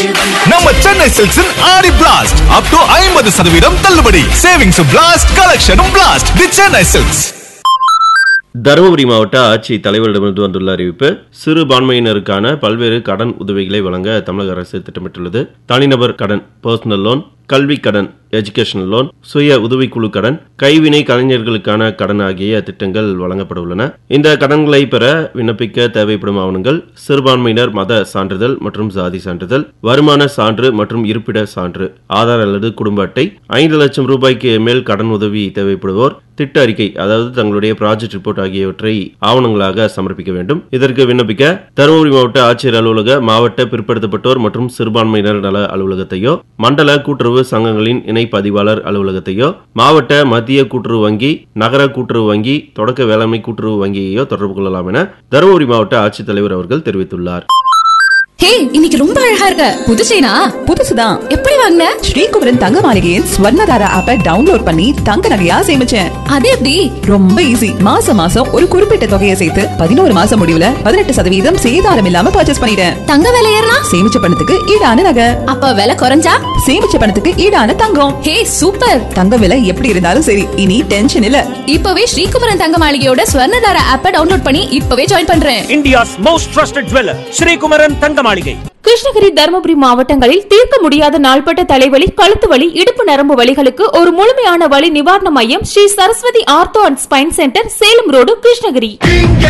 நம்ம சென்னை சில்க்ஸின் ஆடி blast up to ஐம்பது சதவீதம் தள்ளுபடி சேவிங்ஸ் பிளாஸ்ட் கலெக்ஷனும் blast the Chennai silks Dharmapuri மாவட்ட ஆட்சி தலைவரிடமிருந்து வந்துள்ள அறிவிப்பு சிறுபான்மையினருக்கான பல்வேறு கடன் உதவிகளை வழங்க தமிழக அரசு திட்டமிட்டுள்ளது தனிநபர் கடன் பர்சனல் லோன் கல்வி கடன் எஜுகேஷனல் லோன் சுய உதவிக்குழு கடன் கைவினை கலைஞர்களுக்கான கடன் ஆகிய திட்டங்கள் வழங்கப்பட உள்ளன இந்த கடன்களை பெற விண்ணப்பிக்க தேவைப்படும் ஆவணங்கள் சிறுபான்மையினர் மத சான்றிதழ் மற்றும் சாதி சான்றிதழ் வருமான சான்று மற்றும் இருப்பிட சான்று ஆதார் அல்லது குடும்ப அட்டை ஐந்து லட்சம் ரூபாய்க்கு மேல் கடன் உதவி தேவைப்படுவோர் திட்ட அறிக்கை அதாவது தங்களுடைய ப்ராஜெக்ட் ரிப்போர்ட் ஆகியவற்றை ஆவணங்களாக சமர்ப்பிக்க வேண்டும் இதற்கு விண்ணப்பிக்க தருமபுரி மாவட்ட ஆட்சியர் அலுவலக மாவட்ட பிற்படுத்தப்பட்டோர் மற்றும் சிறுபான்மையினர் நல அலுவலகத்தையோ மண்டல கூட்டுறவு சங்கங்களின் இணை பதிவாளர் அலுவலகத்தையோ மாவட்ட மத்திய கூட்டுறவு வங்கி நகர கூட்டுறவு வங்கி தொடக்க வேளாண்மை கூட்டுறவு வங்கியையோ தொடர்பு கொள்ளலாம் என தருமபுரி மாவட்ட ஆட்சித்தலைவர் அவர்கள் தெரிவித்துள்ளார் ஹே இன்னைக்கு ரொம்ப அழகா இருக்க புது செயினா புதுசுதான் எப்படி வாங்கின ஸ்ரீகுமரன் தங்க மாளிகையின் ஸ்வர்ணதாரா ஆப்பை டவுன்லோட் பண்ணி தங்க நகையா சேமிச்சேன் அது எப்படி ரொம்ப ஈஸி மாசம் மாசம் ஒரு குறிப்பிட்ட தொகையை சேர்த்து பதினோரு மாசம் முடிவுல பதினெட்டு சதவீதம் சேதாரம் இல்லாம பர்ச்சேஸ் பண்ணிட்டேன் தங்க விலை ஏறினா சேமிச்ச பணத்துக்கு ஈடான நகை அப்ப விலை குறைஞ்சா சேமிச்ச பணத்துக்கு ஈடான தங்கம் ஹே சூப்பர் தங்க விலை எப்படி இருந்தாலும் சரி இனி டென்ஷன் இல்ல இப்பவே ஸ்ரீகுமரன் தங்க மாளிகையோட ஸ்வர்ணதார ஆப்ப டவுன்லோட் பண்ணி இப்பவே ஜாயின் பண்றேன் India's most trusted jeweler, Sri Kumaran Tangamalige. Krishnagiri Dharmapuri மாவட்டங்களில் தீர்க்க முடியாத நாள்பட்ட தலைவலி கழுத்து வலி இடுப்பு நரம்பு வலிகளுக்கு ஒரு முழுமையான வலி நிவாரண மையம் Shri Saraswati ortho and spine centre Salem road Krishnagiri இங்கே